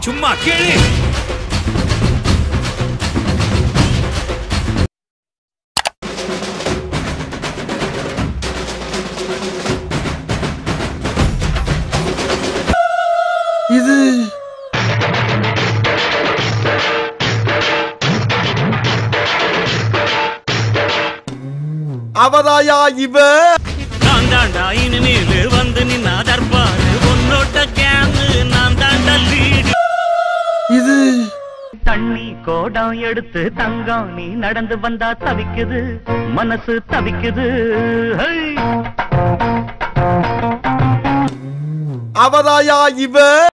சும்மா கேளு இது அவதாயா இவ நான் தாண்டா இனிமேல் வந்து நின்னா தற்பாரு உன்னோட்ட கேங்கு நான் தாண்டா லீடு இது தண்ணி கோடம் எடுத்து தங்கம் நீ நடந்து வந்தா தவிக்குது மனசு தவிக்குது ஹை! அவதாயா இவ